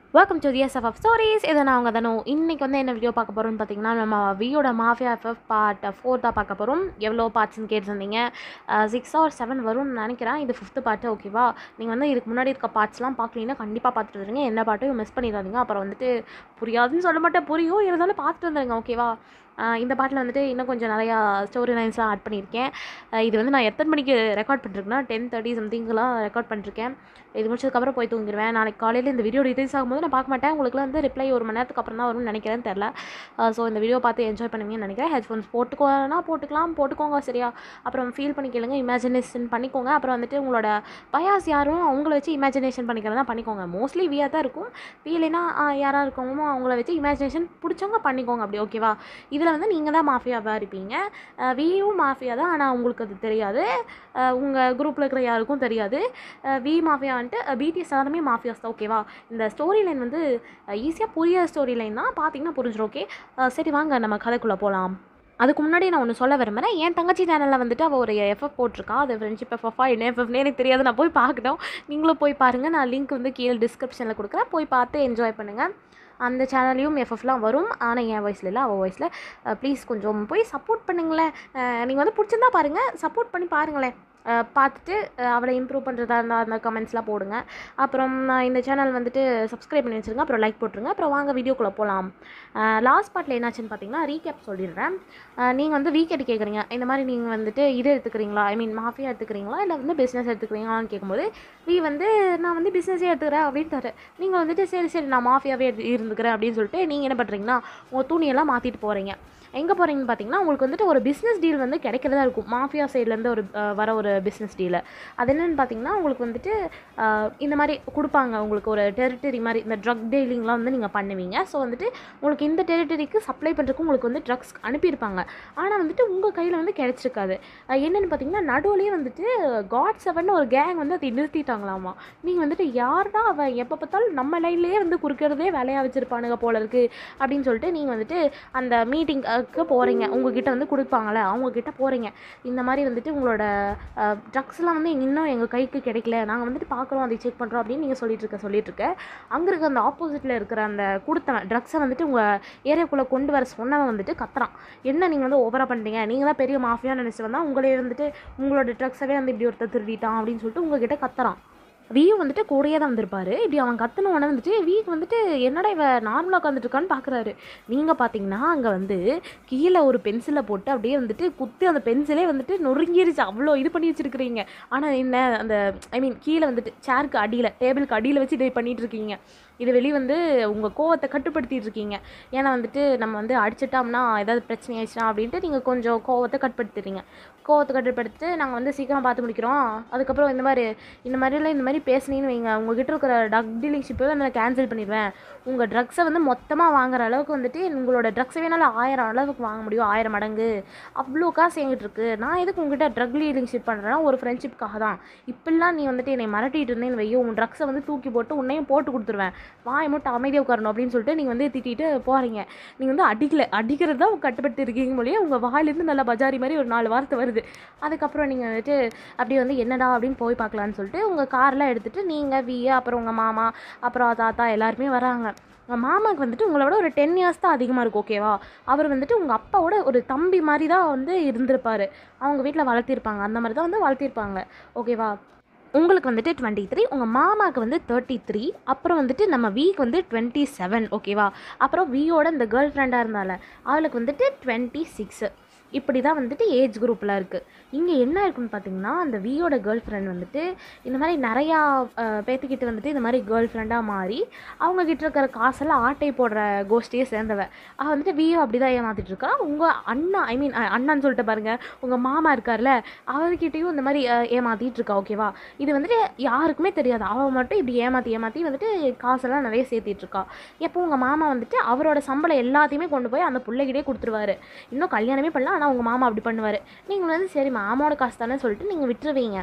welcome to S F stories இதை நான் அவங்க தானோ இன்றைக்கி வந்து என்ன வீடியோ பார்க்க போகிறோம்னு பார்த்தீங்கன்னா நம்ம வியோட மாஃபியா எஃப்எஃப் பார்ட் ஃபோர் தான் பார்க்க போகிறோம் எவ்வளோ பார்ட்ஸ்னு கேட்டிருந்தீங்க சிக்ஸ் ஆர் செவன் வரும்னு நினைக்கிறேன் இது ஃபிஃப்த்து பார்ட்டு ஓகேவா நீங்கள் வந்து இதுக்கு முன்னாடி இருக்க பார்ட்ஸ்லாம் பார்க்கலீங்கன்னா கண்டிப்பாக பார்த்துட்டு வந்துருங்க என்ன பார்ட்டையும் மிஸ் பண்ணிடாதீங்க அப்புறம் வந்துட்டு புரியாதுன்னு சொல்ல மாட்டேன் புரியும் இருந்தாலும் பார்த்துட்டு வந்துருங்க ஓகேவா ஆஹ் இந்த பாட்டில் வந்துட்டு இன்னும் கொஞ்சம் நிறையா ஸ்டோரி லைன்ஸ்லாம் ஆட் பண்ணியிருக்கேன் ஆஹ் இது வந்து நான் எத்தனை மணிக்கு ரெக்கார்ட் பண்ணிருக்கேன்னா டென் தேர்ட்டி சம்திங்லாம் ரெக்கார்ட் பண்ணிருக்கேன் இது முடிச்சதுக்கப்புறம் போய் தூங்கிடுவேன் நாளைக்கு காலையில் இந்த வீடியோ ரிலீஸ் ஆகும்போது நான் பார்க்க மாட்டேன் உங்களுக்குலாம் வந்து ரிப்ளை ஒரு மணி நேரத்துக்கு அப்புறம் தான் வரும்னு நினைக்கிறேன் தெரில ஸோ இந்த வீடியோ பார்த்து என்ஜாய் பண்ணுவீங்கன்னு நினைக்கிறேன் ஹெட்ஃபோன்ஸ் போட்டுக்கோனா போட்டுக்கலாம் போட்டுக்கோங்க சரியா அப்புறம் ஃபீல் பண்ணி கேளுங்க இமேஜினேஷன் பண்ணிக்கோங்க அப்புறம் வந்துட்டு உங்களோட பயாஸ் யாரும் அவங்கள வச்சு இமேஜினேஷன் பண்ணிக்கிறதா பண்ணிக்கோங்க மோஸ்ட்லி வியாக தான் இருக்கும் வீலைனா யாராக இருக்கவங்களோ அவங்கள வச்சு இமேஜினேஷன் பிடிச்சவங்க பண்ணிக்கோங்க அப்படி ஓகேவா இதில் வந்து நீங்கள் தான் மாஃபியாவாக இருப்பீங்க அஹ் வியும் மாஃபியா தான் ஆனால் உங்களுக்கு அது தெரியாது உங்கள் குரூப்பில் இருக்கிற யாருக்கும் தெரியாது அஹ் வி மாஃபியா வந்துட்டு பிடிஎஸ் எல்லாருமே மாஃபியாஸ் தான் ஓகேவா இந்த ஸ்டோரி லைன் வந்து ஈஸியாக புரிய ஸ்டோரி லைன் தான் பார்த்தீங்கன்னா புரிஞ்சிடும் ஓகே சரி வாங்க நம்ம கதைக்குள்ளே போகலாம் அதுக்கு முன்னாடி நான் ஒன்று சொல்ல விரும்புகிறேன் என் தங்கச்சி சேனலில் வந்துட்டு அவள் ஒரு எஃப்எஃப் போட்டிருக்கா அது ஃப்ரெண்ட்ஷிப் எஃப்எஃபா என்ன எஃப்எஃப்னே எனக்கு தெரியாது நான் போய் பார்க்கணும் நீங்களும் போய் பாருங்கள் நான் லிங்க் வந்து கீழே டிஸ்கிரிப்ஷனில் கொடுக்குறேன் போய் பார்த்து என்ஜாய் பண்ணுங்கள் அந்த சேனல்லையும் எஃப்எஃப்லாம் வரும் ஆனால் என் வாய்ஸில் இல்லை அவள் வாய்ஸில் ப்ளீஸ் கொஞ்சம் போய் சப்போர்ட் பண்ணுங்களேன் நீங்கள் வந்து பிடிச்சிருந்தா பாருங்கள் சப்போர்ட் பண்ணி பாருங்களேன் அஹ் பார்த்துட்டு அஹ் அவளை இம்ப்ரூவ் பண்ணுறதா இருந்தால் அந்த கமெண்ட்ஸ்லாம் போடுங்க அப்புறம் நான் இந்த சேனல் வந்துட்டு சப்ஸ்கிரைப் பண்ணி வச்சுருங்க அப்புறம் லைக் போட்டுருங்க அப்புறம் வாங்க வீடியோக்குள்ளே போகலாம் லாஸ்ட் பார்ட்டில் என்னாச்சுன்னு பார்த்தீங்கன்னா ரீகேப் சொல்லிடுறேன் நீங்கள் வந்து வீக்கெட் கேட்குறீங்க இந்த மாதிரி நீங்கள் வந்துட்டு இது எடுத்துக்கிறீங்களா ஐ மீன் மாஃபியா எடுத்துக்கிறீங்களா இல்லை வந்து பிஸ்னஸ் எடுத்துக்கிறீங்களான்னு கேட்கும்போது வி வந்து நான் வந்து பிஸ்னஸே எடுத்துக்கிறேன் அப்படின்ட்டாரு நீங்கள் வந்துட்டு சரி சரி நான் மாஃபியாவே எடு- இருந்துக்கிறேன் அப்படின்னு சொல்லிட்டு நீங்கள் என்ன பண்ணுறீங்கன்னா உங்கள் துணியெல்லாம் மாற்றிட்டு போகிறீங்க எங்கே போகிறீங்கன்னு பார்த்தீங்கன்னா உங்களுக்கு வந்துட்டு ஒரு பிஸ்னஸ் டீல் வந்து கிடைக்கிறதா இருக்கும் மாஃபியா சைட்லேருந்து ஒரு அஹ், வர ஒரு பிஸ்னஸ் டீலு அது என்னென்னு பார்த்தீங்கன்னா உங்களுக்கு வந்துட்டு அஹ், இந்த மாதிரி கொடுப்பாங்க உங்களுக்கு ஒரு டெரிட்டரி மாதிரி இந்த ட்ரக் டீலிங்லாம் வந்து நீங்கள் பண்ணுவீங்க ஸோ வந்துட்டு உங்களுக்கு இந்த டெரிட்டரிக்கு சப்ளை பண்ணுறதுக்கு உங்களுக்கு வந்து ட்ரக்ஸ் அனுப்பியிருப்பாங்க ஆனால் வந்துட்டு உங்கள் கையில் வந்து கிடைச்சிருக்காது அஹ், என்னென்னு பார்த்தீங்கன்னா நடுவுலேயே வந்துட்டு காட் செவன் ஒரு கேங் வந்து அதை நிறுத்திட்டாங்களாமா நீங்கள் வந்துட்டு யார்டா அவன் எப்போ பார்த்தாலும் நம்ம லைன்லேயே வந்து குறுக்கிறதே வேலையாக வச்சுருப்பானுங்க போல இருக்குது அப்படின்னு சொல்லிட்டு நீங்கள் வந்துட்டு அந்த மீட்டிங்க்கு போகிறீங்க உங்ககிட்ட வந்து கொடுப்பாங்கள்ல அவங்கக்கிட்ட போகிறீங்க இந்த மாதிரி வந்துட்டு உங்களோட ட்ரக்ஸ்லாம் வந்து இன்னும் எங்கள் கைக்கு கிடைக்கல நாங்கள் வந்துட்டு பார்க்குறோம் அதை செக் பண்ணுறோம் அப்படின்னு நீங்கள் சொல்லிட்டு இருக்க சொல்லிட்டு இருக்க அங்கே இருக்க அந்த ஆப்போசிட்டில் இருக்கிற அந்த கொடுத்தவன் ட்ரக்ஸை வந்துட்டு உங்கள் ஏரியாக்குள்ளே கொண்டு வர சொன்னவன் வந்துட்டு கத்துறான் என்ன நீங்கள் வந்து ஓவராக பண்ணுறீங்க நீங்கள் தான் பெரிய மாஃபியான்னு நினச்சி வந்தால் உங்களே வந்துட்டு உங்களோட ட்ரக்ஸவே வந்து இப்படி ஒருத்தர் திருடிட்டான் அப்படின்னு சொல்லிட்டு உங்ககிட்ட கத்துறான் வியூ வந்துட்டு கூடயே தான் வந்திருப்பாரு இப்படி அவன் கத்துன உடனே வந்துட்டு வீக்கு வந்துட்டு என்னடா இவ நார்மலாக உட்காந்துட்டு இருக்கான்னு பார்க்குறாரு நீங்கள் பார்த்தீங்கன்னா அங்கே வந்து கீழே ஒரு பென்சிலை போட்டு அப்படியே வந்துட்டு குத்தி அந்த பென்சிலே வந்துட்டு நொறுங்கிருச்சு அவ்வளோ இது பண்ணி வச்சிருக்கிறீங்க ஆனால் என்ன அந்த ஐ மீன் கீழே வந்துட்டு சேருக்கு அடியில் டேபிளுக்கு அடியில் வச்சு இதை பண்ணிட்டு இருக்கீங்க இது வெளியே வந்து உங்கள் கோவத்தை கட்டுப்படுத்திட்டு இருக்கீங்க ஏன்னா வந்துட்டு நம்ம வந்து அடிச்சிட்டோம்னா ஏதாவது பிரச்சனை ஆயிடுச்சுனா அப்படின்ட்டு நீங்கள் கொஞ்சம் கோவத்தை கட்டுப்படுத்துறீங்க கோவத்தை கட்டுப்படுத்திட்டு நாங்கள் வந்து சீக்கிரம் பார்த்து முடிக்கிறோம் அதுக்கப்புறம் இந்த மாதிரி இந்த மாதிரிலாம் இந்த மாதிரி பேசுனீங்கன்னு வைங்க உங்ககிட்ட இருக்கிற ட்ரக் டீலிங்ஷிப்பை வந்து நான் கேன்சல் பண்ணிடுவேன் உங்கள் ட்ரக்ஸை வந்து மொத்தமாக வாங்குற அளவுக்கு வந்துட்டு உங்களோட ட்ரக்ஸை வேணாலும் ஆயிரம் அளவுக்கு வாங்க முடியும் ஆயிரம் மடங்கு அவ்வளோ காசு எங்கிட்ட இருக்கு நான் எதுக்கு உங்ககிட்ட ட்ரக் டீலிங்ஷிப் பண்ணுறேன்னா ஒரு ஃப்ரெண்ட்ஷிப்காக தான் இப்படிலாம் நீ வந்துட்டு என்னை மிரட்டிட்டு இருந்தேன்னு வையோ உன் ட்ரக்ஸை வந்து தூக்கி போட்டு உன்னையும் போட்டு கொடுத்துருவேன் வாய் மட்டும் அமைதியாக உட்காரணும் அப்படின்னு சொல்லிட்டு நீங்கள் வந்து திட்டிட்டு போகிறீங்க நீங்கள் வந்து அடிக்கல அடிக்கிறது தான் கட்டுப்படுத்தி இருக்கீங்க மொழியே உங்கள் வாயிலேருந்து நல்லா பஜாரி மாதிரி ஒரு நாலு வார்த்தை வருது அதுக்கப்புறம் நீங்கள் வந்துட்டு அப்படியே வந்து என்னடா அப்படின்னு போய் பார்க்கலான்னு சொல்லிட்டு உங்கள் கார்லாம் எடுத்துகிட்டு நீங்கள் விஏ அப்புறம் உங்கள் மாமா அப்புறம் தாத்தா எல்லாருமே வராங்க உங்கள் மாமாவுக்கு வந்துட்டு உங்களோட ஒரு டென் இயர்ஸ் தான் அதிகமாக இருக்கும் ஓகேவா அவர் வந்துட்டு உங்கள் அப்பாவோட ஒரு தம்பி மாதிரி தான் வந்து இருந்திருப்பார் அவங்க வீட்டில் வளர்த்திருப்பாங்க அந்த மாதிரி தான் வந்து வளர்த்திருப்பாங்க ஓகேவா உங்களுக்கு வந்துட்டு டுவெண்ட்டி த்ரீ உங்கள் மாமாவுக்கு வந்து தேர்ட்டி த்ரீ அப்புறம் வந்துட்டு நம்ம வீக்கு வந்து டுவெண்ட்டி செவன் ஓகேவா அப்புறம் வியோட இந்த கேர்ள் ஃப்ரெண்டாக இருந்தால அவளுக்கு வந்துட்டு டுவெண்ட்டி சிக்ஸு இப்படி தான் வந்துட்டு ஏஜ் குரூப்பில் இருக்குது இங்கே என்ன இருக்குன்னு பார்த்தீங்கன்னா அந்த வியோட கேர்ள் ஃப்ரெண்ட் வந்துட்டு இந்த மாதிரி நிறையா அஹ், பேத்துக்கிட்ட வந்துட்டு இந்த மாதிரி கேர்ள் ஃப்ரெண்டாக மாறி அவங்க கிட்ட இருக்கிற காசெல்லாம் ஆட்டை போடுற கோஷ்டியை சேர்ந்தவ அவள் வந்துட்டு வியோ அப்படி தான் ஏமாத்திட்டு இருக்கா உங்கள் அண்ணா ஐ மீன் அண்ணான்னு சொல்லிட்டு பாருங்க உங்கள் மாமா இருக்கார்ல அவர்கிட்டயும் இந்த மாதிரி அஹ், ஏமாத்திட்டு இருக்கா ஓகேவா இது வந்துட்டு யாருக்குமே தெரியாது அவள் மட்டும் இப்படி ஏமாற்றி ஏமாற்றி வந்துட்டு காசெல்லாம் நிறைய சேர்த்திட்டு இருக்கா எப்போ உங்கள் மாமா வந்துட்டு அவரோட சம்பளம் எல்லாத்தையுமே கொண்டு போய் அந்த பிள்ளைகிட்டே கொடுத்துருவாரு இன்னும் கல்யாணமே பண்ணலாம் ஆனால் உங்கள் மாமா அப்படி பண்ணுவார் நீங்கள் வந்து சரி மாமாவோட காசு தானே சொல்லிட்டு நீங்கள் விட்டுருவீங்க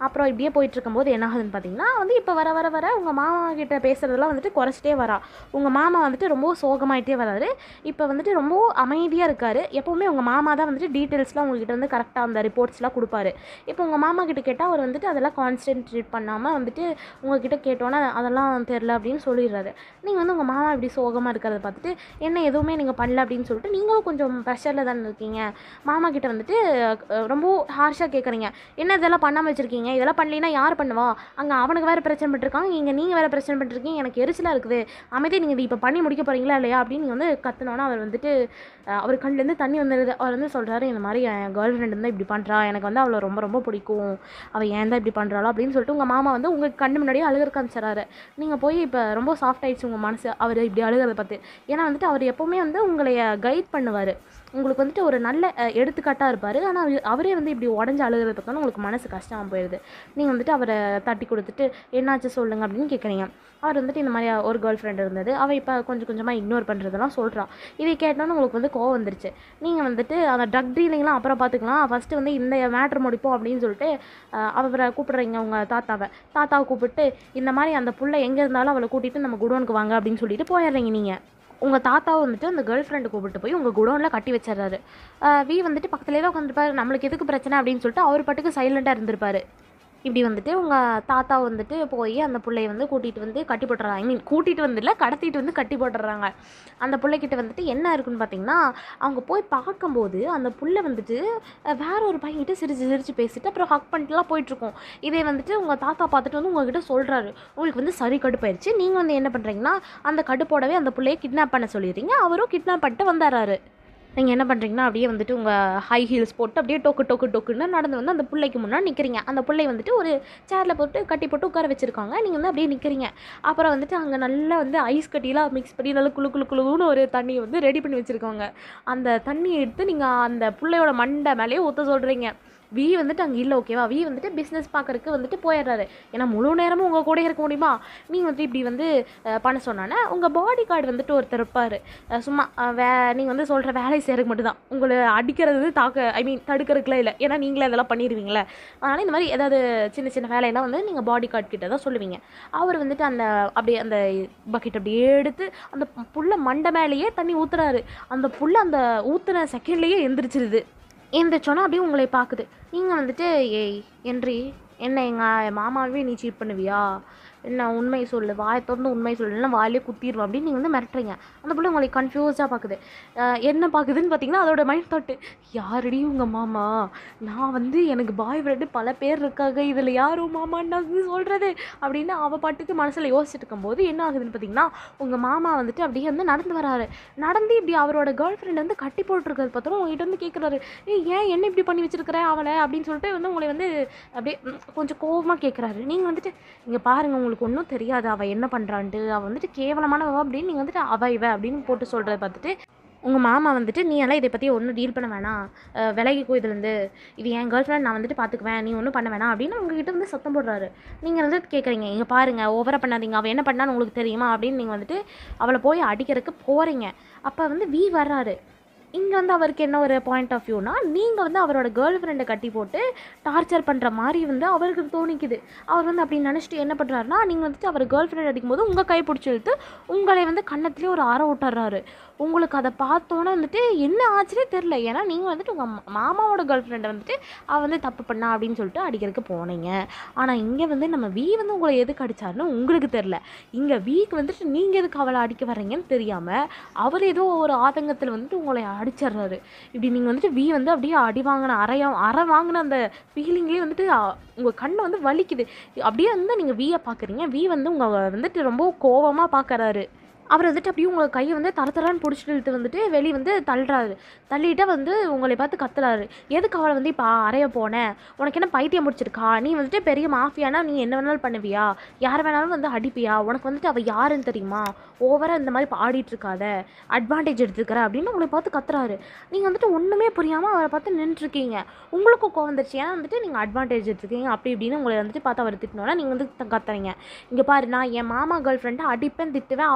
அப்புறம் இப்படியே போயிட்டு இருக்கும்போது என்ன ஆகுதுன்னு பார்த்தீங்கன்னா வந்து இப்போ வர வர வர உங்கள் மாமா கிட்ட பேசுகிறதெல்லாம் வந்துட்டு குறைச்சிட்டே வரா உங்கள் மாமா வந்துட்டு ரொம்ப சோகமாயிட்டே வராரு இப்போ வந்துட்டு ரொம்ப அமைதியாக இருக்கார் எப்போவுமே உங்கள் மாமா தான் வந்துட்டு டீட்டெயில்ஸ்லாம் உங்ககிட்ட வந்து கரெக்டாக அந்த ரிப்போர்ட்ஸ்லாம் கொடுப்பாரு இப்போ உங்கள் மாமா கிட்ட கேட்டால் அவர் வந்துட்டு அதெல்லாம் கான்சென்ட்ரேட் பண்ணாமல் வந்துட்டு உங்ககிட்ட கேட்டோன்னா அதெல்லாம் தெரில அப்படின்னு சொல்லிடுறாரு நீங்கள் வந்து உங்கள் மாமா இப்படி சோகமாக இருக்கிறத பார்த்துட்டு என்ன எதுவுமே நீங்கள் பண்ணல அப்படின்னு சொல்லிட்டு நீங்களும் கொஞ்சம் ப்ரெஷரில் தானே இருக்கீங்க மாமா கிட்ட வந்துட்டு அஹ், ரொம்ப ஹார்ஷாக கேட்குறீங்க என்ன இதெல்லாம் பண்ணாமல் வச்சுருக்கீங்க இதெல்லாம் பண்ணலைன்னா யார் பண்ணுவா அங்கே அவனுக்கு வேறு பிரச்சனை பண்ணிருக்காங்க இங்கே நீங்கள் வேறு பிரச்சனை பண்ணிருக்கீங்க எனக்கு எரிச்சலாக இருக்குது அமைதியாக நீங்கள் இது இப்போ பண்ணி முடிக்க போகிறீங்களா இல்லையா அப்படின்னு நீங்கள் வந்து கத்துனோன்னா அவர் வந்துட்டு அஹ், அவர் கண்ணுலேருந்து தண்ணி வந்துடுது அவர் வந்து சொல்கிறாரு இந்த மாதிரி என் கேர்ள் ஃப்ரெண்ட் வந்து இப்படி பண்ணுறா எனக்கு வந்து அவளை ரொம்ப ரொம்ப பிடிக்கும் அவள் ஏன் தான் இப்படி பண்ணுறாளோ அப்படின்னு சொல்லிட்டு உங்கள் மாமா வந்து உங்களுக்கு கண்ணு முன்னாடியே அழுகிறக்க காமிச்சிடறாரு நீங்கள் போய் இப்போ ரொம்ப சாஃப்ட் ஆயிடுச்சு உங்கள் மனசு அவர் இப்படி அழுகிறத பார்த்து ஏன்னா வந்துட்டு அவர் எப்போவுமே வந்து உங்களை கைட் பண்ணுவார் உங்களுக்கு வந்துட்டு ஒரு நல்ல அஹ், எடுத்துக்காட்டாக இருப்பார் ஆனால் அவரே வந்து இப்படி உடஞ்சி அழுகிறத பார்த்தோன்னா உங்களுக்கு மனசு கஷ்டமாக போயிடுது நீங்கள் வந்துட்டு அவரை தட்டி கொடுத்துட்டு என்னாச்சு சொல்லுங்க அப்படின்னு கேட்குறீங்க அவர் வந்துட்டு இந்த மாதிரி ஒரு கேர்ள் ஃப்ரெண்ட் இருந்தது அவள் இப்போ கொஞ்சம் கொஞ்சமாக இக்னோர் பண்ணுறதெல்லாம் சொல்கிறான் இதை கேட்டோன்னு உங்களுக்கு வந்து கோவம் வந்துருச்சு நீங்கள் வந்துட்டு அந்த ட்ரக் டீலிங்லாம் அப்புறம் பார்த்துக்கலாம் ஃபஸ்ட்டு வந்து இந்த மேட்ரு முடிப்போம் அப்படின்னு சொல்லிட்டு அஹ், அவரை கூப்பிடுறீங்க உங்கள் தாத்தாவை தாத்தாவை கூப்பிட்டு இந்த மாதிரி அந்த புள்ள எங்கே இருந்தாலும் அவளை கூட்டிகிட்டு நம்ம குடோனுக்கு வாங்க அப்படின்னு சொல்லிட்டு போயிடுறீங்க நீங்கள் உங்கள் தாத்தாவை வந்துட்டு அந்த கேர்ள் ஃப்ரெண்டு கூப்பிட்டு போய் உங்கள் குடோனில் கட்டி வச்சிடுறாரு அஹ், வி வந்துட்டு பக்கத்துலேயே தான் உட்காந்துருப்பாரு நம்மளுக்கு எதுக்கு பிரச்சனை அப்படின்னு சொல்லிட்டு அவர் பாட்டுக்கு சைலண்ட்டாக இருந்திருப்பாரு இப்படி வந்துட்டு உங்கள் தாத்தா வந்துட்டு போய் அந்த பிள்ளைய வந்து கூட்டிகிட்டு வந்து கட்டி போட்டுறாங்க ஐ மீன் கூட்டிகிட்டு வந்து இல்லை கடத்திட்டு வந்து கட்டி போட்டுறாங்க அந்த பிள்ளைகிட்ட வந்துட்டு என்ன இருக்குன்னு பார்த்தீங்கன்னா அவங்க போய் பார்க்கும்போது அந்த புள்ள வந்துட்டு அஹ், வேற ஒரு பையன்கிட்ட சிரிச்சு சிரிச்சு பேசிட்டு அப்புறம் ஹக் பண்ணிட்டுலாம் போயிட்டுருக்கோம் இதே வந்துட்டு உங்கள் தாத்தா பார்த்துட்டு வந்து உங்ககிட்ட சொல்கிறாரு உங்களுக்கு வந்து சரி கடுப்பாயிருச்சு நீங்கள் வந்து என்ன பண்ணுறீங்கன்னா அந்த கடுப்போடவே அந்த பிள்ளைய கிட்னாப் பண்ண சொல்லிடுறீங்க அவரும் கிட்னாப் பண்ணிட்டு வந்துடுறாரு நீங்கள் என்ன பண்ணுறீங்கன்னா அப்படியே வந்துட்டு உங்கள் ஹை ஹீல்ஸ் போட்டு அப்படியே டொக்கு டொக்கு டொக்குன்னு நடந்து வந்து அந்த பிள்ளைக்கு முன்னாடி நிற்கிறீங்க அந்த பிள்ளை வந்துட்டு ஒரு சேரில் போட்டு கட்டி போட்டு உட்கார வச்சுருக்காங்க நீங்கள் வந்து அப்படியே நிற்கிறீங்க அப்புறம் வந்துட்டு அங்கே நல்லா வந்து ஐஸ் கட்டிலாம் மிக்ஸ் பண்ணி நல்லா குளு குளு குளுன்னு ஒரு தண்ணியை வந்து ரெடி பண்ணி வச்சுருக்காங்க அந்த தண்ணியை எடுத்து நீங்கள் அந்த பிள்ளையோட மண்டை மேலேயே ஊற்ற சொல்கிறீங்க வி வந்துட்டு அங்கே இல்லை ஓகேவா வி வந்துட்டு பிஸ்னஸ் பார்க்கறதுக்கு வந்துட்டு போயிடுறாரு ஏன்னா முழு நேரமும் உங்கள் கூட இருக்க முடியுமா நீங்கள் வந்துட்டு இப்படி வந்து அஹ், பண்ண சொன்னானே உங்கள் பாடி கார்டு வந்துட்டு ஒருத்தர் இருப்பார் சும்மா அஹ், வே நீங்கள் வந்து சொல்கிற வேலை செய்கிறதுக்கு மட்டும்தான் உங்களை அடிக்கிறது வந்து தாக்க ஐ மீன் தடுக்கிறதுக்குலாம் இல்லை ஏன்னா நீங்களே அதெல்லாம் பண்ணிடுவீங்களே அதனால் இந்த மாதிரி ஏதாவது சின்ன சின்ன வேலையெல்லாம் வந்து நீங்கள் பாடி கார்டு கிட்ட தான் சொல்லுவீங்க அவர் வந்துட்டு அந்த அப்படியே அந்த பக்கெட் அப்படியே எடுத்து அந்த புள்ள மண்டை மேலேயே தண்ணி ஊற்றுறாரு அந்த புள்ள அந்த ஊற்றுன செகண்ட்லேயே எந்திரிச்சிருது எந்திரிச்சோன்னா அப்படியே உங்களை பார்க்குது நீங்கள் வந்துட்டு ஏய் என்றி என்ன எங்கள் மாமாவே நீ சீட் பண்ணுவியா என்ன உண்மை சொல்லு வாயை திறந்து உண்மை சொல்லு இல்லைன்னா வாயிலே குத்திடுவோம் அப்படின்னு நீங்கள் வந்து மிரட்டுறீங்க அந்த பிள்ளை உங்களை கன்ஃபியூஸாக பார்க்குது அஹ் என்ன பார்க்குதுன்னு பார்த்தீங்கன்னா அதோட மைண்ட் தாட்டு யாரடி உங்கள் மாமா நான் வந்து எனக்கு பாய் ஃப்ரெண்டு பல பேர் இருக்காங்க இதில் யாரும் மாமான்னு நான் வந்து சொல்கிறது அப்படின்னு அவள் பாட்டுக்கு மனசில் யோசிச்சுட்டு இருக்கும்போது என்ன ஆகுதுன்னு பார்த்தீங்கன்னா உங்கள் மாமா வந்துட்டு அப்படியே வந்து நடந்து வராரு நடந்து இப்படி அவரோட கேர்ள் ஃப்ரெண்ட் வந்து கட்டி போட்டுருக்கிறது பார்த்தோம் உங்ககிட்ட வந்து கேட்குறாரு ஏய் ஏன் என்ன இப்படி பண்ணி வச்சிருக்கிற அவளை அப்படின்னு சொல்லிட்டு வந்து உங்களை வந்து அப்படியே ம், கொஞ்சம் கோவமாக கேட்குறாரு நீங்கள் வந்துட்டு இங்கே பாருங்க உங்களுக்கு ஒன்றும் தெரியாது அவள் என்ன பண்ணுறான்ட்டு அவள் வந்துட்டு கேவலமானவ அப்படின்னு நீங்கள் வந்துட்டு அவ இவ அப்படின்னு போட்டு சொல்கிறத பார்த்துட்டு உங்கள் மாமா வந்துட்டு நீ எல்லாம் இதை பற்றி ஒன்றும் டீல் பண்ண வேணாம் அஹ் விலகிக்கோ இதுலேருந்து இது என் கேர்ள் ஃப்ரெண்ட் நான் வந்துட்டு பார்த்துக்குவேன் நீ ஒன்றும் பண்ண வேணாம் அப்படின்னு உங்ககிட்ட வந்து சத்தம் போடுறாரு நீங்கள் வந்து கேட்குறீங்க இங்கே பாருங்கள் ஓவராக பண்ணாதீங்க அவள் என்ன பண்ணான்னு உங்களுக்கு தெரியுமா அப்படின்னு நீங்கள் வந்துட்டு அவளை போய் அடிக்கிறதுக்கு போகிறீங்க அப்போ வந்து வி வர்றாரு இங்கே வந்து அவருக்கு என்ன ஒரு பாயிண்ட் ஆஃப் வியூனா நீங்கள் வந்து அவரோட கேர்ள் ஃப்ரெண்டை கட்டி போட்டு டார்ச்சர் பண்ணுற மாதிரி வந்து அவருக்கு தோணிக்குது அவர் வந்து அப்படி நினச்சிட்டு என்ன பண்ணுறாருனா நீங்கள் வந்துட்டு அவர் கேர்ள் ஃப்ரெண்ட் அடிக்கும்போது உங்கள் கை பிடிச்சி இழுத்து உங்களை வந்து கன்னத்துலேயே ஒரு அற விட்டுறாரு உங்களுக்கு அதை பார்த்தோன்னே வந்துட்டு என்ன ஆச்சுனே தெரில ஏன்னா நீங்கள் வந்துட்டு உங்கள் மாமாவோட கேர்ள் ஃப்ரெண்டை வந்துட்டு அவள் வந்து தப்பு பண்ணா அப்படின்னு சொல்லிட்டு அடிக்கிறதுக்கு போனீங்க ஆனால் இங்கே வந்து நம்ம வி வந்து உங்களை எதுக்கு அடிச்சாருன்னு உங்களுக்கு தெரில இங்கே வீக்கு வந்துட்டு நீங்கள் எதுக்கு அவளை அடிக்க வர்றீங்கன்னு தெரியாமல் அவர் ஏதோ ஒரு ஆதங்கத்தில் வந்துட்டு உங்களை அடிச்சிடுறாரு இப்படி நீங்கள் வந்துட்டு வி வந்து அப்படியே அடி வாங்கின அறையா அறை வாங்கின அந்த ஃபீலிங்லேயே வந்துட்டு உங்கள் கண்ணை வந்து வலிக்குது அப்படியே வந்து நீங்கள் வீயை பார்க்குறீங்க வி வந்து உங்கள் வந்துட்டு ரொம்ப கோவமாக பார்க்குறாரு அவர் வந்துட்டு அப்படியே உங்கள் கையை வந்து தர தரன்னு பிடிச்சிட்டு இழுத்து வந்துட்டு வெளியே வந்து தள்ளுறாரு தள்ளிட்டு வந்து உங்களை பார்த்து கத்துறாரு எதுக்கு அவளை வந்து இப்போ அறைய போனேன் உனக்கு என்ன பைத்தியம் முடிச்சிருக்கா நீ வந்துட்டு பெரிய மாஃபியானா நீ என்ன வேணாலும் பண்ணுவியா யார் வேணாலும் வந்து அடிப்பியா உனக்கு வந்துட்டு அவள் யாருன்னு தெரியுமா ஓவராக இந்த மாதிரி பாடிட்டு இருக்காத அட்வான்டேஜ் எடுத்துக்கிற அப்படின்னு உங்களை பார்த்து கத்துறாரு நீங்கள் வந்துட்டு ஒன்றுமே புரியாமல் அவரை பார்த்து நின்றுருக்கீங்க உங்களுக்கும் கோவம் வந்துருச்சு ஏன்னா வந்துட்டு நீங்கள் அட்வான்டேஜ் எடுத்துருக்கீங்க அப்படி இப்படின்னு உங்களை வந்துட்டு பார்த்து அவர் திட்டினோன்னா நீங்கள் வந்து த- கத்துறீங்க இங்கே பாரு நான் என் மாமா கேர்ள் ஃப்ரெண்டை அடிப்பேன் திட்டுவேன் அவள் வந்து தப்பு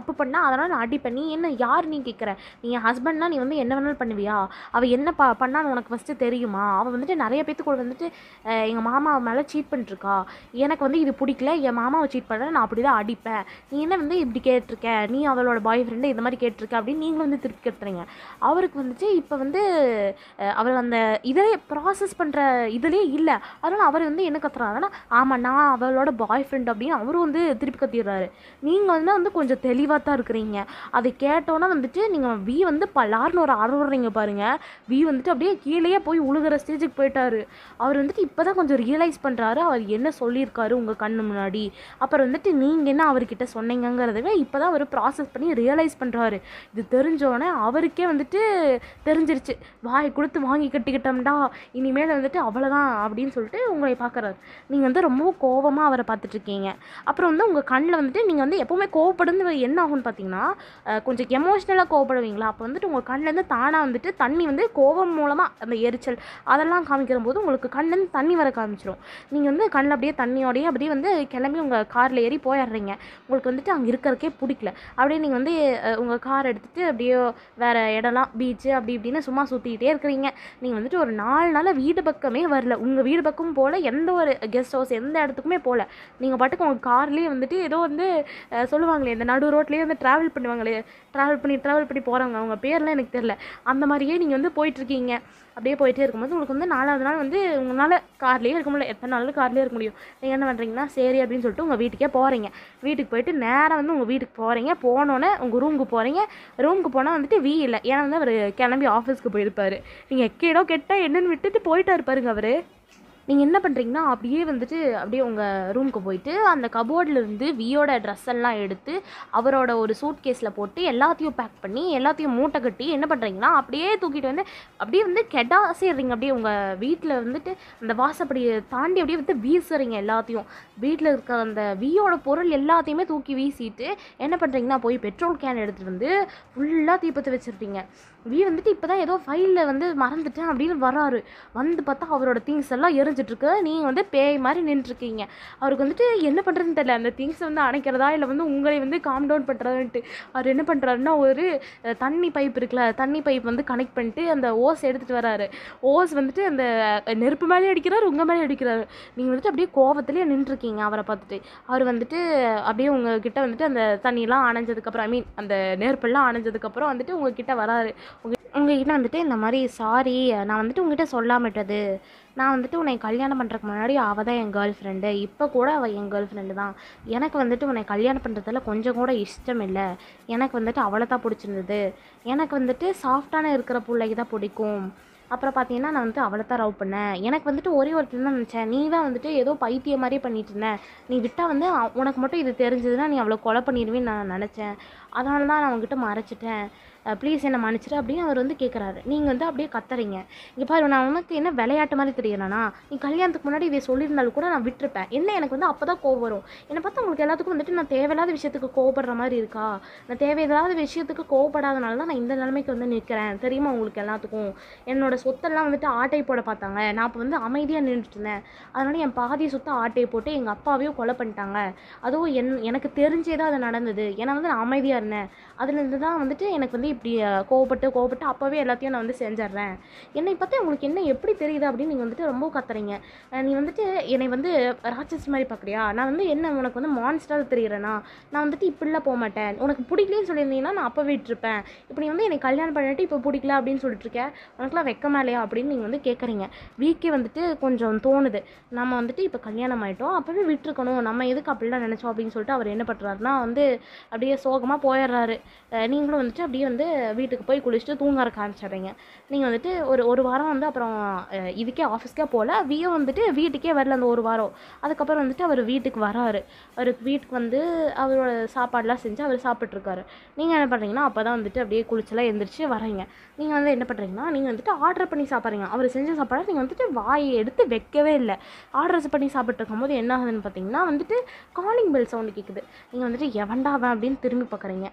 தப்பு பண்ணா அதனால் நான் அடிப்பேன் நீ என்ன யார் நீ கேட்குற நீ என் ஹஸ்பண்ட்னா நீ வந்து என்ன வேணாலும் பண்ணுவியா அவள் என்ன ப பண்ணான்னு உனக்கு ஃபஸ்ட்டு தெரியுமா அவள் வந்துட்டு நிறைய பேத்து கூட வந்துட்டு எங்கள் மாமா மேலே சீட் பண்ணிட்டுருக்கா எனக்கு வந்து இது பிடிக்கல என் மாமாவை சீட் பண்ண நான் அப்படி தான் அடிப்பேன் நீ என்ன வந்து இப்படி கேட்டிருக்க நீ அவளோட பாய் ஃப்ரெண்டு இந்த மாதிரி கேட்டிருக்க அப்படின்னு நீங்களும் வந்து திருப்பி கேட்டுறீங்க அவருக்கு வந்துட்டு இப்போ வந்து அஹ், அவர் அந்த இதிலே ப்ராசஸ் பண்ணுற இதுலேயே இல்லை அதனால் அவர் வந்து என்ன கத்துறாருன்னா ஆமாம் நான் அவளோட பாய் ஃப்ரெண்ட் அப்படின்னு அவரும் வந்து திருப்பி கத்திடுறாரு நீங்கள் வந்து வந்து கொஞ்சம் தெளிவாக தான் இருக்கிறீங்க அதை கேட்டோன்னே வந்துட்டு நீங்கள் வி வந்து பலார்னு ஒரு அறுவுறீங்க பாருங்க வி வந்துட்டு அப்படியே கீழேயே போய் உழுகிற ஸ்டேஜுக்கு போயிட்டாரு அவர் வந்துட்டு இப்போ தான் கொஞ்சம் ரியலைஸ் பண்ணுறாரு அவர் என்ன சொல்லியிருக்காரு உங்கள் கண்ணு முன்னாடி அப்புறம் வந்துட்டு நீங்கள் என்ன அவர்கிட்ட சொன்னீங்கங்கிறதவே இப்போ தான் அவர் ப்ராசஸ் பண்ணி ரியலைஸ் பண்ணுறாரு இது தெரிஞ்சோடனே அவருக்கே வந்துட்டு தெரிஞ்சிருச்சு வாய் கொடுத்து வாங்கி கட்டிக்கிட்டோம்டா இனிமேல் வந்துட்டு அவ்வளோதான் அப்படின்னு சொல்லிட்டு உங்களை பார்க்குறாரு நீங்கள் வந்து ரொம்ப கோவமாக அவரை பார்த்துட்ருக்கீங்க அப்புறம் வந்து உங்கள் கண்ணில் வந்துட்டு நீங்கள் வந்து எப்போவுமே கோவப்படுறது என்ன ஆகும்னு பார்த்தீங்கன்னா அஹ், கொஞ்சம் எமோஷ்னலாக கோவப்படுவீங்களா அப்போ வந்துட்டு உங்கள் கண்ணிலேருந்து தானாக வந்துட்டு தண்ணி வந்து கோவம் மூலமாக அந்த எரிச்சல் அதெல்லாம் காமிக்கிற போது உங்களுக்கு கண்ணிலேருந்து தண்ணி வர காமிச்சிரும் நீங்கள் வந்து கண்ணில் அப்படியே தண்ணியோடயே அப்படியே வந்து கிளம்பி உங்கள் காரில் ஏறி போயிடுறீங்க உங்களுக்கு வந்துட்டு அங்கே இருக்கிறதுக்கே பிடிக்கல அப்படியே நீங்கள் வந்து உங்கள் கார் எடுத்துகிட்டு அப்படியே வேறு இடம்லாம் பீச்சு அப்படி இப்படின்னு சும்மா சுற்றிக்கிட்டே இருக்கிறீங்க நீங்கள் வந்துட்டு ஒரு நாலு நாளாக வீடு பக்கமே வரல உங்கள் வீடு பக்கம் போல் எந்த ஒரு கெஸ்ட் ஹவுஸ் எந்த இடத்துக்குமே போகல நீங்கள் பாட்டுக்கு உங்கள் கார்லேயே வந்துட்டு ஏதோ வந்து அஹ், சொல்லுவாங்களே இந்த நடு ரோட்லேயே வந்து ட்ராவல் பண்ணுவாங்களே ட்ராவல் பண்ணி ட்ராவல் பண்ணி போகிறவங்க அவங்க பேர்லாம் எனக்கு தெரில அந்த மாதிரியே நீங்கள் வந்து போயிட்டுருக்கீங்க அப்படியே போயிட்டே இருக்கும்போது உங்களுக்கு வந்து நாலாவது நாள் வந்து உங்களால் கார்லேயே இருக்க முடியல எத்தனை நாள் கார்லேயே இருக்க முடியும் நீங்கள் என்ன பண்ணுறீங்கன்னா சரி அப்படின்னு சொல்லிட்டு உங்கள் வீட்டுக்கே போகிறீங்க வீட்டுக்கு போயிட்டு நேராக வந்து உங்கள் வீட்டுக்கு போகிறீங்க போனோன்னே உங்கள் ரூமுக்கு போகிறீங்க ரூமுக்கு போனால் வந்துட்டு வீ இல்லை ஏன்னா வந்து அவர் கிளம்பி ஆஃபீஸ்க்கு போயிருப்பார் நீங்கள் எக்கேடோ கெட்டால் என்னன்னு விட்டுட்டு போயிட்டாரு பாருங்க அவர் நீங்கள் என்ன பண்ணுறீங்கன்னா அப்படியே வந்துட்டு அப்படியே உங்கள் ரூமுக்கு போயிட்டு அந்த கபோர்டில் இருந்து வியோட ட்ரெஸ் எல்லாம் எடுத்து அவரோட ஒரு சூட் கேஸில் போட்டு எல்லாத்தையும் பேக் பண்ணி எல்லாத்தையும் மூட்டை கட்டி என்ன பண்ணுறீங்கன்னா அப்படியே தூக்கிட்டு வந்து அப்படியே வந்து கெடாசிடுறீங்க அப்படியே உங்கள் வீட்டில் வந்துட்டு அந்த வாசப்படியை தாண்டி அப்படியே வந்து வீசுறீங்க எல்லாத்தையும் வீட்டில் இருக்க அந்த வியோட பொருள் எல்லாத்தையுமே தூக்கி வீசிட்டு என்ன பண்ணுறீங்கன்னா போய் பெட்ரோல் கேன் எடுத்துகிட்டு வந்து ஃபுல்லாக தீப்பற்றி வச்சுருப்பீங்க வி வந்துட்டு இப்போ தான் ஏதோ ஃபைலில் வந்து மறந்துட்டேன் அப்படின்னு வராரு வந்து பார்த்தா அவரோட திங்ஸ் எல்லாம் எரிஞ்சிட்ருக்கு நீங்கள் வந்து பேய் மாதிரி நின்றுருக்கீங்க அவருக்கு வந்துட்டு என்ன பண்ணுறதுன்னு தெரியல அந்த திங்ஸை வந்து அணைக்கிறதா இல்லை வந்து உங்களை வந்து காம் டவுன் பண்ணுறதுன்ட்டு அவர் என்ன பண்ணுறாருன்னா ஒரு அஹ், தண்ணி பைப் இருக்குல்ல தண்ணி பைப் வந்து கனெக்ட் பண்ணிட்டு அந்த ஓஸ் எடுத்துகிட்டு வராரு ஓஸ் வந்துட்டு அந்த அஹ், நெருப்பு மேலே அடிக்கிறாரு உங்கள் மேலே அடிக்கிறாரு நீங்கள் வந்துட்டு அப்படியே கோவத்திலே நின்றுருக்கீங்க அவரை பார்த்துட்டு அவர் வந்துட்டு அப்படியே உங்ககிட்ட வந்துட்டு அந்த தண்ணியெல்லாம் அணைஞ்சதுக்கப்புறம் ஐ மீன் அந்த நெருப்பெல்லாம் அணைஞ்சதுக்கப்புறம் வந்துட்டு உங்ககிட்ட வராரு உங்க உங்ககிட்ட வந்துட்டு இந்த மாதிரி சாரி நான் வந்துட்டு உங்ககிட்ட சொல்லாமட்டது நான் வந்துட்டு உன்னை கல்யாணம் பண்ணுறதுக்கு முன்னாடி அவள் தான் என் கேர்ள் ஃப்ரெண்டு இப்போ கூட அவள் என் கேர்ள் ஃப்ரெண்டு தான் எனக்கு வந்துட்டு உன்னை கல்யாணம் பண்ணுறதுல கொஞ்சம் கூட இஷ்டம் இல்லை எனக்கு வந்துட்டு அவளை தான் பிடிச்சிருந்தது எனக்கு வந்துட்டு சாஃப்டான இருக்கிற பிள்ளைக்கு தான் பிடிக்கும் அப்புறம் பார்த்தீங்கன்னா நான் வந்துட்டு அவளை தான் லவ் பண்ணேன் எனக்கு வந்துட்டு ஒரே ஒருத்தர் தான் நினச்சேன் நீ தான் வந்துட்டு ஏதோ பைத்தியம் மாதிரி பண்ணிட்டு இருந்த நீ விட்டால் வந்து அவ- உனக்கு மட்டும் இது தெரிஞ்சதுன்னா நீ அவளை கொலை பண்ணிடுவேன்னு நான் நினச்சேன் அதனால தான் நான் உங்ககிட்ட மறைச்சிட்டேன் ப்ளீஸ் என்னை மன்னிச்சிடு அப்படின்னு அவர் வந்து கேட்குறாரு நீங்கள் வந்து அப்படியே கத்துறீங்க இங்கே பாரு நான் உனக்கு என்ன விளையாட்டு மாதிரி தெரியறேனா நீ கல்யாணத்துக்கு முன்னாடி இதை சொல்லியிருந்தாலும் கூட நான் விட்டுருப்பேன் என்ன எனக்கு வந்து அப்போ தான் கோவம் வரும் என்னை பார்த்தா உங்களுக்கு எல்லாத்துக்கும் வந்துட்டு நான் தேவையில்லாத விஷயத்துக்கு கோவப்படுற மாதிரி இருக்கா நான் தேவையில்லாத விஷயத்துக்கு கோவப்படாதனால தான் நான் இந்த நிலைமைக்கு வந்து நிற்கிறேன் தெரியுமா உங்களுக்கு எல்லாத்துக்கும் என்னோட சொத்தெல்லாம் வந்துட்டு ஆட்டை போட பார்த்தாங்க நான் அப்போ வந்து அமைதியாக நின்றுட்டு இருந்தேன் அதனால என் பாதி சொத்தை ஆட்டையை போட்டு எங்கள் அப்பாவையும் கொலை பண்ணிட்டாங்க அதுவும் என் எனக்கு தெரிஞ்சே தான் அது நடந்தது ஏன்னா வந்து நான் அமைதியாக இருந்தேன் அதுலேருந்து தான் வந்துட்டு எனக்கு வந்து இப்படி அஹ், கோவப்பட்டு கோவப்பட்டு அப்போவே எல்லாத்தையும் நான் வந்து செஞ்சிடுறேன் என்னை பார்த்தா உங்களுக்கு என்ன எப்படி தெரியுது அப்படின்னு நீங்கள் வந்துட்டு ரொம்ப கத்துறீங்க அஹ், நீ வந்துட்டு என்னை வந்து ராட்சஸ் மாதிரி பார்க்குறியா நான் வந்து என்ன உனக்கு வந்து மான்ஸ்டர் தெரியுறேனா நான் வந்துட்டு இப்படிலாம் போக மாட்டேன் உனக்கு பிடிக்கலன்னு சொல்லியிருந்தீங்கன்னா நான் அப்போ விட்டுருப்பேன் இப்போ நீ வந்து என்னை கல்யாணம் பண்ணிட்டு இப்போ பிடிக்கல அப்படின்னு சொல்லிட்டு இருக்க உனக்குலாம் வெக்கமா இல்லையா அப்படின்னு நீங்கள் வந்து கேட்குறீங்க வீக்கே வந்துட்டு கொஞ்சம் தோணுது நம்ம வந்துட்டு இப்போ கல்யாணம் ஆயிட்டோம் அப்போவே விட்டுருக்கணும் நம்ம எதுக்கு அப்படிலாம் நினச்சோம் அப்படின்னு சொல்லிட்டு அவர் என்ன பண்ணுறாருனா வந்து அப்படியே சோகமாக போயிடுறாரு அஹ் நீங்களும் வந்துட்டு அப்படியே வந்து வீட்டுக்கு போய் குளிச்சுட்டு தூங்க இருக்க ஆரம்பிச்சிடுறீங்க நீங்கள் வந்துட்டு ஒரு ஒரு வாரம் வந்து அப்புறம் அஹ் இதுக்கே ஆஃபீஸ்க்கே போகல வியோ வந்துட்டு வீட்டுக்கே வரல அந்த ஒரு வாரம் அதுக்கப்புறம் வந்துட்டு அவர் வீட்டுக்கு வராரு அவருக்கு வீட்டுக்கு வந்து அவரோட சாப்பாடுலாம் செஞ்சு அவர் சாப்பிட்ருக்காரு நீங்கள் என்ன பண்ணுறீங்கன்னா அப்போ தான் வந்துட்டு அப்படியே குளிச்செல்லாம் எந்திரிச்சு வரீங்க நீங்கள் வந்து என்ன பண்ணுறீங்கன்னா நீங்கள் வந்துட்டு ஆர்டர் பண்ணி சாப்பிட்றீங்க அவர் செஞ்ச சாப்பாடை நீங்கள் வந்துட்டு வாயை எடுத்து வைக்கவே இல்லை ஆர்டர் பண்ணி சாப்பிட்டு இருக்கும்போது என்ன ஆகுதுன்னு பார்த்தீங்கன்னா வந்துட்டு காலிங் பெல் சவுண்டு கேட்குது நீங்கள் வந்துட்டு எவன்டா அவன் அப்படின்னு திரும்பி பார்க்குறீங்க வி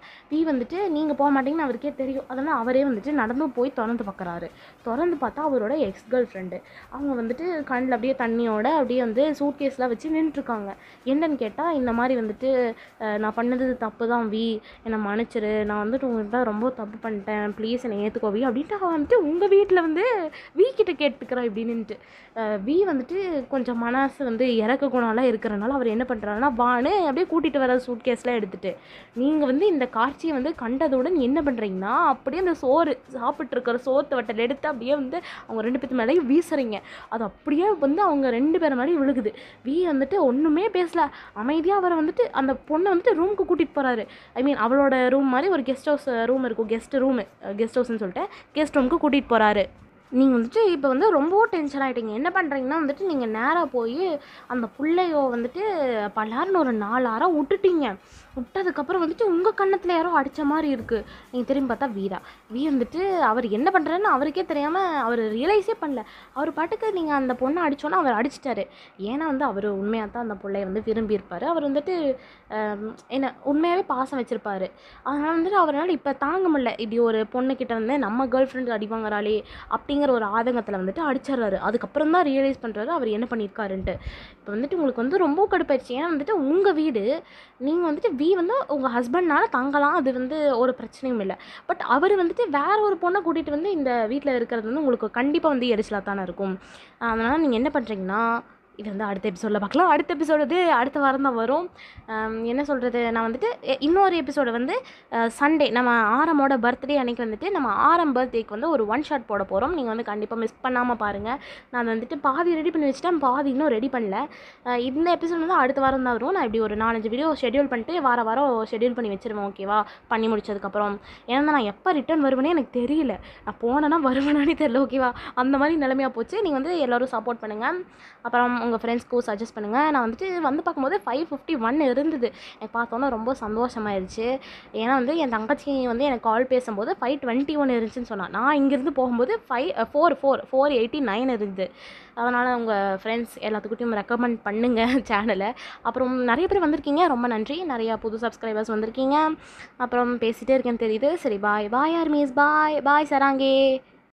வந்துட்டு நீங்கள் போக மாட்டீங்கன்னு அவருக்கே தெரியும் அதனால் அவரே வந்துட்டு நடந்து போய் திறந்து பார்க்குறாரு திறந்து பார்த்தா அவரோட எக்ஸ் கேர்ள் ஃப்ரெண்டு அவங்க வந்துட்டு கண்ணில் அப்படியே தண்ணியோட அப்படியே வந்து சூட் கேஸ்லாம் வச்சு நின்றுட்டுருக்காங்க என்னன்னு கேட்டால் இந்த மாதிரி வந்துட்டு அஹ், நான் பண்ணது தப்பு தான் வி என்னை மன்னிச்சிரு நான் வந்துட்டு உங்கள்கிட்ட ரொம்ப தப்பு பண்ணிட்டேன் ப்ளீஸ் என்னை ஏற்றுக்கோ வி அப்படின்ட்டு அவன் வந்துட்டு உங்கள் வீட்டில் வந்து வி கிட்ட கேட்டுக்கிறா இப்படின்னுட்டு அஹ், வி வந்துட்டு கொஞ்சம் மனசு வந்து இறக்க குணம்லாம் இருக்கிறனால அவர் என்ன பண்ணுறாருன்னா வான்னு அப்படியே கூட்டிகிட்டு வர சூட் கேஸ்லாம் எடுத்துகிட்டு நீங்கள் வந்து இந்த காட்சியை வந்து கண்டதுடன் என்ன பண்ணுறீங்கன்னா அப்படியே அந்த சோறு சாப்பிட்டு இருக்கிற சோத்து வட்டல் எடுத்து அப்படியே வந்து அவங்க ரெண்டு பேத்து மேலேயும் வீசுறீங்க அது அப்படியே வந்து அவங்க ரெண்டு பேர் மேலேயும் விழுகுது வி வந்துட்டு ஒன்றுமே பேசல அமைதியாக அவரை வந்துட்டு அந்த பொண்ணை வந்துட்டு ரூமுக்கு கூட்டிகிட்டு போகிறாரு ஐ மீன் அவளோட ரூம் மாதிரி ஒரு கெஸ்ட் ஹவுஸ் ரூம் இருக்கும் கெஸ்ட் ரூமு கெஸ்ட் ஹவுஸ்னு சொல்லிட்டு கெஸ்ட் ரூமுக்கு கூட்டிகிட்டு போகிறாரு நீங்கள் வந்துட்டு இப்போ வந்து ரொம்ப டென்ஷன் ஆகிட்டீங்க என்ன பண்ணுறீங்கன்னா வந்துட்டு நீங்கள் நேராக போய் அந்த பிள்ளையோ வந்துட்டு பலாருன்னு ஒரு நாலு அரை விட்டுட்டீங்க விட்டதுக்கப்புறம் வந்துட்டு உங்கள் கன்னத்தில் யாரோ அடித்த மாதிரி இருக்குது நீங்கள் திரும்பி பார்த்தா வீரா வீ வந்துட்டு அவர் என்ன பண்ணுறாருன்னு அவருக்கே தெரியாமல் அவர் ரியலைஸே பண்ணல அவர் பாட்டுக்கு நீங்கள் அந்த பொண்ணை அடிச்சோன்னா அவர் அடிச்சிட்டாரு ஏன்னா வந்து அவர் உண்மையாக தான் அந்த பிள்ளைய வந்து விரும்பியிருப்பார் அவர் வந்துட்டு ஆம், என்ன உண்மையாகவே பாசம் வச்சுருப்பாரு அதனால் வந்துட்டு அவரால் இப்போ தாங்க முடியல இப்படி ஒரு பொண்ணுக்கிட்ட வந்து நம்ம கேர்ள் ஃப்ரெண்டு அடி வாங்குறாளே அப்படிங்கிற ஒரு ஆதங்கத்தில் வந்துட்டு அடிச்சிடுறாரு அதுக்கப்புறம் தான் ரியலைஸ் பண்ணுறாரு அவர் என்ன பண்ணியிருக்காருன்ட்டு இப்போ வந்துட்டு உங்களுக்கு வந்து ரொம்ப கடுப்பாயிடுச்சு ஏன்னா வந்துட்டு உங்கள் வீடு நீங்கள் வந்துட்டு வி வந்து உங்கள் ஹஸ்பண்ட்னால தங்கலாம் அது வந்து ஒரு பிரச்சனையும் இல்லை பட் அவர் வந்துட்டு வேற ஒரு பொண்ணை கூட்டிகிட்டு வந்து இந்த வீட்டில் இருக்கிறது வந்து உங்களுக்கு கண்டிப்பாக வந்து எரிச்சலாக தானே இருக்கும் அதனால் நீங்கள் என்ன பண்ணுறீங்கன்னா இது வந்து அடுத்த எபிசோடில் பார்க்கலாம் அடுத்த எபிசோடு வந்து அடுத்த வாரம் தான் வரும் ஆம், என்ன சொல்கிறது நான் வந்துட்டு எ- இன்னொரு எபிசோடு வந்து சண்டே நம்ம ஆரமோட பர்த்டே அன்னைக்கு வந்துட்டு நம்ம ஆரம் பர்த்டேக்கு வந்து ஒரு ஒன் ஷாட் போட போகிறோம் நீங்கள் வந்து கண்டிப்பாக மிஸ் பண்ணாமல் பாருங்கள் நான் வந்துட்டு பாதி ரெடி பண்ணி வச்சுட்டேன் பாதி இன்னும் ரெடி பண்ணல அஹ் இந்த எபிசோட் வந்து அடுத்த வாரம் தான் வரும் நான் இப்படி ஒரு நாலஞ்சு வீடியோ ஷெட்யூல் பண்ணிட்டு வார வாரம் ஷெட்யூல் பண்ணி வச்சிருவேன் ஓகேவா பண்ணி முடிச்சதுக்கப்புறம் ஏன்னா நான் எப்போ ரிட்டர்ன் வருவேனே எனக்கு தெரியல நான் போனேன்னா வருவேனானே தெரியல ஓகேவா அந்த மாதிரி நிலைமையாக போச்சு நீங்கள் வந்து எல்லோரும் சப்போர்ட் பண்ணுங்கள் அப்புறம் உங்கள் ஃப்ரெண்ட்ஸ்க்கும் சஜஸ்ட் பண்ணுங்கள் நான் வந்துட்டு வந்து பார்க்கும்போது ஃபைவ் ஃபிஃப்டி ஒன் இருந்தது எனக்கு பார்த்தோன்னா ரொம்ப சந்தோஷமாயிருச்சு ஏன்னா வந்து என் தங்கச்சி வந்து எனக்கு கால் பேசும்போது ஃபைவ் டுவெண்ட்டி ஒன் இருந்துச்சுன்னு சொன்னான் நான் இங்கேருந்து போகும்போது five four four four eighty nine இருந்தது அதனால் உங்கள் ஃப்ரெண்ட்ஸ் எல்லாத்துக்கிட்டையும் ரெக்கமெண்ட் பண்ணுங்கள் சேனலை அப்புறம் நிறைய பேர் வந்திருக்கீங்க ரொம்ப நன்றி நிறையா புது சப்ஸ்கிரைபர்ஸ் வந்திருக்கீங்க அப்புறம் பேசிகிட்டே இருக்கேன்னு தெரியுது சரி பாய் பாய் ஆர்மீஸ் பாய் பாய் சராங்கே